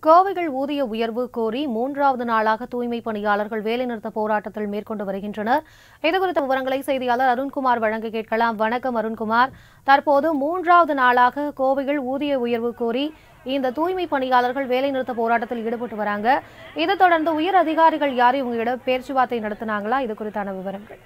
கோவைகள் ஊதிய உயர்வு கோரி மூன்றாவது நாளாக தூய்மை பணியாளர்கள் வேலைநிறுத்த போராட்டத்தில் மேற்கொண்டு வருகின்றனர் இதுகுறித்த விவரங்களை செய்தியாளர் அருண்குமார் வழங்க கேட்கலாம் வணக்கம் அருண்குமார் தற்போது மூன்றாவது நாளாக கோவைகள் ஊதிய உயர்வு கோரி இந்த தூய்மை பணியாளர்கள் வேலைநிறுத்த போராட்டத்தில் ஈடுபட்டு வராங்க இதை தொடர்ந்து உயர் அதிகாரிகள் யாரும் இவங்களிடம் பேச்சுவார்த்தை நடத்தினாங்களா இது குறித்தான விவரங்கள்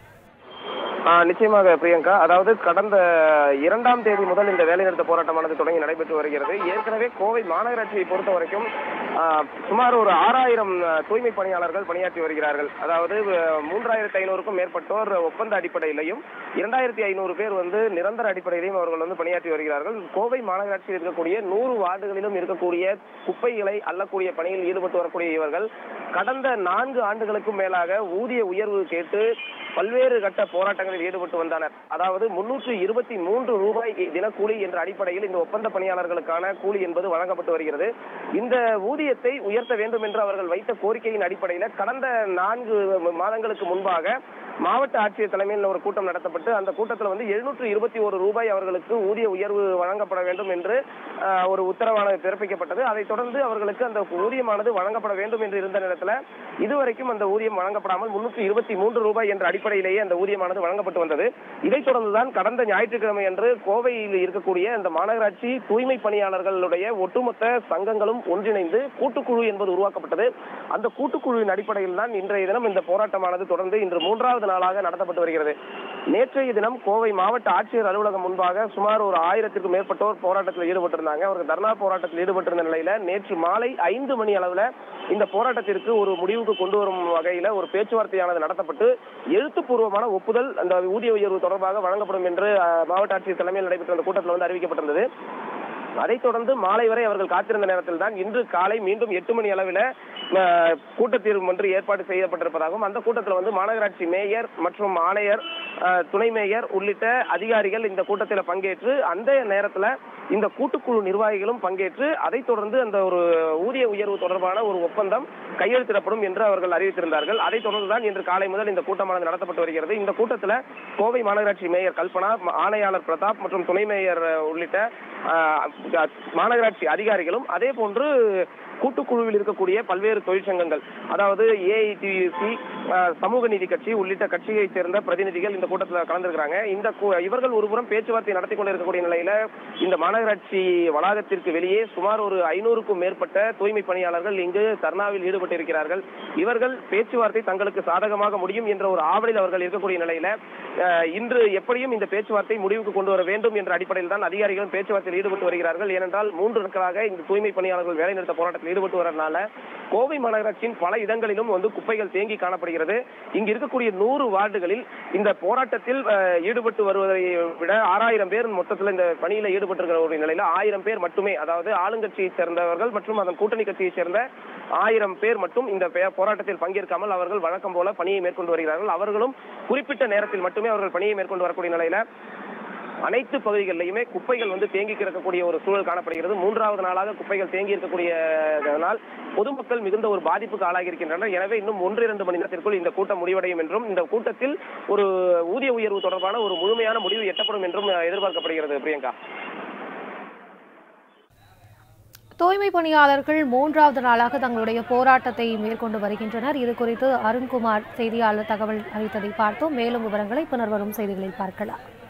ஆ, நிச்சயமாக பிரியங்கா அதாவது கடந்த இரண்டாம் தேதி முதல் இந்த வேலைநிறுத்த போராட்டமானது தொடங்கி நடைபெற்று வருகிறது ஏற்கனவே கோவை மாநகராட்சியை பொறுத்த வரைக்கும் ஆ, சுமார் ஒரு ஆறாயிரம் தூய்மை பணியாளர்கள் பணியாற்றி வருகிறார்கள் அதாவது அஹ், மூன்றாயிரத்தி ஐநூறுக்கும் மேற்பட்டோர் ஒப்பந்த அடிப்படையிலையும் இரண்டாயிரத்தி ஐநூறு பேர் வந்து நிரந்தர அடிப்படையிலையும் அவர்கள் வந்து பணியாற்றி வருகிறார்கள் கோவை மாநகராட்சியில் இருக்கக்கூடிய நூறு வார்டுகளிலும் இருக்கக்கூடிய குப்பைகளை அள்ளக்கூடிய பணியில் ஈடுபட்டு வரக்கூடிய இவர்கள் கடந்த நான்கு ஆண்டுகளுக்கும் மேலாக ஊதிய உயர்வு கேட்டு பல்வேறு கட்ட போராட்டங்களில் ஈடுபட்டு வந்தனர் அதாவது முன்னூற்று இருபத்தி மூன்று ரூபாய் தினக்கூலி என்ற அடிப்படையில் இந்த ஒப்பந்த பணியாளர்களுக்கான கூலி என்பது வழங்கப்பட்டு வருகிறது இந்த ஊதியத்தை உயர்த்த வேண்டும் என்று அவர்கள் வைத்த கோரிக்கையின் அடிப்படையில் கடந்த நான்கு மாதங்களுக்கு முன்பாக மாவட்ட ஆட்சியர் தலைமையில் ஒரு கூட்டம் நடத்தப்பட்டு அந்த கூட்டத்தில் வந்து எழுநூற்று இருபத்தி ஒரு ரூபாய் அவர்களுக்கு ஊதிய உயர்வு வழங்கப்பட வேண்டும் என்று ஆஹ், ஒரு உத்தரவானது பிறப்பிக்கப்பட்டது அதைத் தொடர்ந்து அவர்களுக்கு அந்த ஊதியமானது வழங்கப்பட வேண்டும் என்று இருந்த நேரத்தில் இதுவரைக்கும் அந்த ஊதியம் வழங்கப்படாமல் முன்னூற்று இருபத்தி மூன்று ரூபாய் என்ற அடிப்படையிலேயே அந்த ஊதியமானது வழங்கப்பட்டு வந்தது இதைத் தொடர்ந்துதான் கடந்த ஞாயிற்றுக்கிழமை அன்று கோவையில் இருக்கக்கூடிய இந்த மாநகராட்சி தூய்மை பணியாளர்களுடைய ஒட்டுமொத்த சங்கங்களும் ஒன்றிணைந்து கூட்டுக்குழு என்பது உருவாக்கப்பட்டது அந்த கூட்டுக்குழுவின் அடிப்படையில் தான் இன்றைய தினம் இந்த போராட்டமானது தொடர்ந்து இன்று மூன்றாவது நாளாக நடத்தப்பட்டு வருகிறது நேற்றைய தினம் கோவை மாவட்ட ஆட்சியர் அலுவலகம் முன்பாக சுமார் ஒரு ஆயிரத்திற்கும் மேற்பட்டோர் போராட்டத்தில் ஈடுபட்டிருந்தாங்க அவர்கள் தர்ணா போராட்டத்தில் ஈடுபட்டிருந்த நிலையில நேற்று மாலை ஐந்து மணி அளவுல இந்த போராட்டத்திற்கு ஒரு முடிவுக்கு கொண்டு வரும் வகையில ஒரு பேச்சுவார்த்தையானது நடத்தப்பட்டு எழுத்துப்பூர்வமான ஒப்புதல் அந்த ஊதிய உயர்வு தொடர்பாக வழங்கப்படும் என்று அஹ், மாவட்ட ஆட்சியர் தலைமையில் நடைபெற்ற அந்த கூட்டத்தில் வந்து அறிவிக்கப்பட்டிருந்தது அதைத் தொடர்ந்து மாலை வரை அவர்கள் காத்திருந்த நேரத்தில் தான் இன்று காலை மீண்டும் எட்டு மணி அளவில் அஹ், கூட்டத்தீர்வு ஒன்று ஏற்பாடு செய்யப்பட்டிருப்பதாகவும் அந்த கூட்டத்தில் வந்து மாநகராட்சி மேயர் மற்றும் ஆணையர் அஹ், துணை மேயர் உள்ளிட்ட அதிகாரிகள் இந்த கூட்டத்தில் பங்கேற்று அந்த நேரத்தில் இந்த கூட்டுக்குழு நிர்வாகிகளும் பங்கேற்று அதைத் தொடர்ந்து அந்த ஒரு ஊதிய உயர்வு தொடர்பான ஒரு ஒப்பந்தம் கையெழுத்திடப்படும் என்று அவர்கள் அறிவித்திருந்தார்கள் அதைத் தொடர்ந்து தான் இன்று காலை முதல் இந்த கூட்டமானது நடத்தப்பட்டு வருகிறது இந்த கூட்டத்தில் கோவை மாநகராட்சி மேயர் கல்பனா ம- ஆணையாளர் பிரதாப் மற்றும் துணை மேயர் அஹ், உள்ளிட்ட அஹ், மாநகராட்சி அதிகாரிகளும் அதே போன்று கூட்டுக்குழுவில் இருக்கக்கூடிய பல்வேறு தொழிற்சங்கங்கள் அதாவது ஏஐடிசி சமூக நீதி கட்சி உள்ளிட்ட கட்சியைச் சேர்ந்த பிரதிநிதிகள் இந்த கூட்டத்தில் கலந்துருக்கிறாங்க இந்த கூ- இவர்கள் ஒருபுறம் பேச்சுவார்த்தை நடத்தி கொண்டிருக்கக்கூடிய நிலையில இந்த மாநகராட்சி வளாகத்திற்கு வெளியே சுமார் ஒரு ஐநூறுக்கும் மேற்பட்ட தூய்மை பணியாளர்கள் இங்கு தர்ணாவில் ஈடுபட்டிருக்கிறார்கள் இவர்கள் பேச்சுவார்த்தை தங்களுக்கு சாதகமாக முடியும் என்ற ஒரு ஆவலில் அவர்கள் இருக்கக்கூடிய நிலையில அஹ், இன்று எப்படியும் இந்த பேச்சுவார்த்தை முடிவுக்கு கொண்டு வர வேண்டும் என்ற அடிப்படையில் தான் அதிகாரிகளும் பேச்சுவார்த்தையில் ஈடுபட்டு வருகிறார்கள் ஏனென்றால் மூன்று நாட்களாக இந்த தூய்மை பணியாளர்கள் வேலைநிறுத்த போராட்டத்தில் ஈடுபட்டு வரனால கோவை மாநகராட்சியின் பல இடங்களிலும் வந்து குப்பைகள் தேங்கி காணப்படுகிறது இங்கு இருக்கக்கூடிய நூறு வார்டுகளில் இந்த போராட்டத்தில் அஹ், ஈடுபட்டு வருவதை விட ஆறாயிரம் பேர் மொத்தத்தில் இந்த பணியில ஈடுபட்டிருக்கிற ஒரு நிலையில ஆயிரம் பேர் மட்டுமே அதாவது ஆளுங்கட்சியை சேர்ந்தவர்கள் மற்றும் அதன் கூட்டணி கட்சியை சேர்ந்த ஆயிரம் பேர் மட்டும் இந்த பே- போராட்டத்தில் பங்கேற்காமல் அவர்கள் வழக்கம் போல பணியை மேற்கொண்டு வருகிறார்கள் அவர்களும் குறிப்பிட்ட நேரத்தில் மட்டுமே அவர்கள் பணியை மேற்கொண்டு வரக்கூடிய நிலையில அனைத்து பகுதிகளிலுமே குப்பைகள் வந்து தேங்கி கிடக்கக்கூடிய ஒரு சூழல் காணப்படுகிறது மூன்றாவது நாளாக குப்பைகள் தேங்கி இருக்கக்கூடியதனால் பொதுமக்கள் மிகுந்த ஒரு பாதிப்புக்கு ஆளாகி இருக்கின்றனர் எனவே இன்னும் ஒன்று இரண்டு மணி நேரத்திற்குள் இந்த கூட்டம் முடிவடையும் என்றும் இந்த கூட்டத்தில் ஒரு ஊதிய உயர்வு தொடர்பான ஒரு முழுமையான முடிவு எட்டப்படும் என்றும் எதிர்பார்க்கப்படுகிறது பிரியங்கா தூய்மை பணியாளர்கள் மூன்றாவது நாளாக தங்களுடைய போராட்டத்தை மேற்கொண்டு வருகின்றனர் இது குறித்து அருண்குமார் செய்தியாளர் தகவல் அளித்ததை பார்த்தோம் மேலும் விவரங்களை பின்னர் வரும் செய்திகளில் பார்க்கலாம்